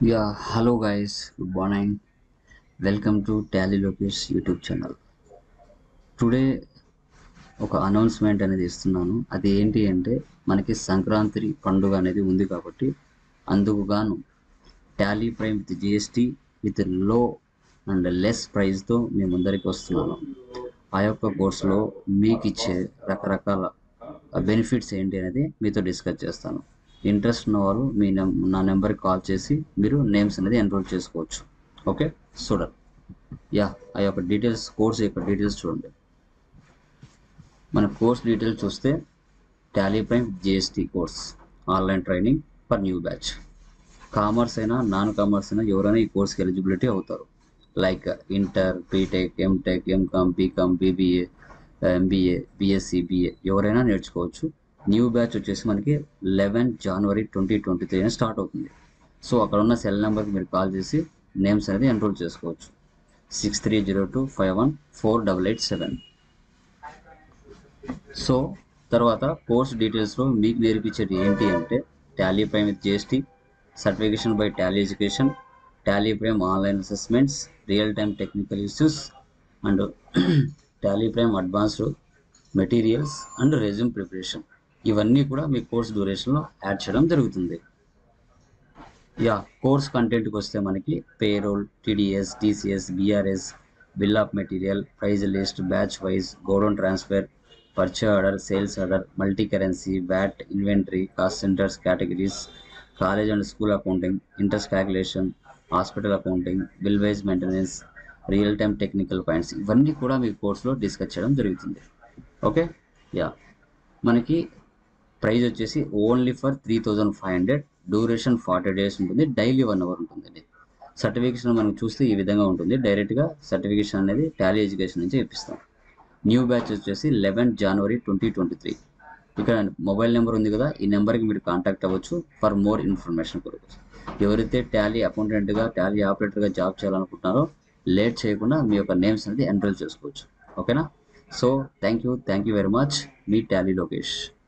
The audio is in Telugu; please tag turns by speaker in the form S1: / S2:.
S1: Yeah, hello guys, good morning. Welcome to Tally Lokesh YouTube channel today ఒక అనౌన్స్మెంట్ అనేది ఇస్తున్నాను అది ఏంటి అంటే మనకి సంక్రాంతి పండుగ అనేది ఉంది కాబట్టి అందుకు గాను Tally prime with GST with low and less ప్రైస్తో మీ ముందరికి వస్తున్నాను ఆ యొక్క కోర్సులో మీకు ఇచ్చే రకరకాల బెనిఫిట్స్ ఏంటి అనేది మీతో డిస్కస్ చేస్తాను ఇంట్రెస్ట్ ఉన్న వాళ్ళు మీ నెం నా నెంబర్కి కాల్ చేసి మీరు నేమ్స్ అనేది ఎన్రోల్ చేసుకోవచ్చు ఓకే చూడండి యా ఆ యొక్క డీటెయిల్స్ కోర్స్ యొక్క డీటెయిల్స్ చూడండి మన కోర్స్ డీటెయిల్స్ చూస్తే Tally prime GST course online training for new batch commerce అయినా నాన్ కామర్స్ అయినా ఎవరైనా ఈ కోర్స్కి ఎలిజిబిలిటీ అవుతారు like inter BTech MTech MCom BCom BBA MBA BSc BA ఎవరైనా నేర్చుకోవచ్చు న్యూ బ్యాచ్ వచ్చేసి మనకి eleven January twenty twenty three start అవుతుంది సో అక్కడ ఉన్న సెల్ నెంబర్కి మీరు కాల్ చేసి నేమ్స్ అనేది ఎన్రోల్ చేసుకోవచ్చు six three zero two five one four double eight seven so తర్వాత కోర్స్ డీటెయిల్స్లో మీకు నేర్పించేది ఏంటి అంటే Tally prime with GST certification by Tally education Tally prime online assessments real time technical issues and Tally prime advanced materials and resume preparation ఇవన్నీ కూడా మీ కోర్స్ డ్యూరేషన్లో యాడ్ చేయడం జరుగుతుంది యా కోర్స్ కంటెంట్కి వస్తే మనకి payroll TDS TCS BRS bill of material price list batch wise godown transfer purchase order sales order multi currency VAT inventory cost centres categories college and school accounting interest calculation hospital accounting bill wise maintenance real time technical points ఇవన్నీ కూడా మీ కోర్సులో డిస్కస్ చేయడం జరుగుతుంది ఓకే యా మనకి ప్రైస్ వచ్చేసి only for three thousand five hundred duration forty days ఉంటుంది డైలీ వన్ అవర్ ఉంటుందండి సర్టిఫికేషన్ మనం చూస్తే ఈ విధంగా ఉంటుంది డైరెక్ట్గా సర్టిఫికేషన్ అనేది టాలీ ఎడ్యుకేషన్ నుంచి ఇప్పిస్తాం న్యూ బ్యాచ్ వచ్చేసి eleven January twenty twenty three ఇక్కడ మొబైల్ నెంబర్ ఉంది కదా ఈ నెంబర్కి మీరు కాంటాక్ట్ అవ్వచ్చు ఫర్ మోర్ ఇన్ఫర్మేషన్ కొరకు ఎవరైతే టాలీ అకౌంటెంట్గా టాలీ ఆపరేటర్గా జాబ్ చేయాలనుకుంటున్నారో లేట్ చేయకుండా మీ యొక్క నేమ్స్ అనేది ఎన్రోల్ చేసుకోవచ్చు ఓకేనా so thank you thank you very much మీ టాలీ లోకేష్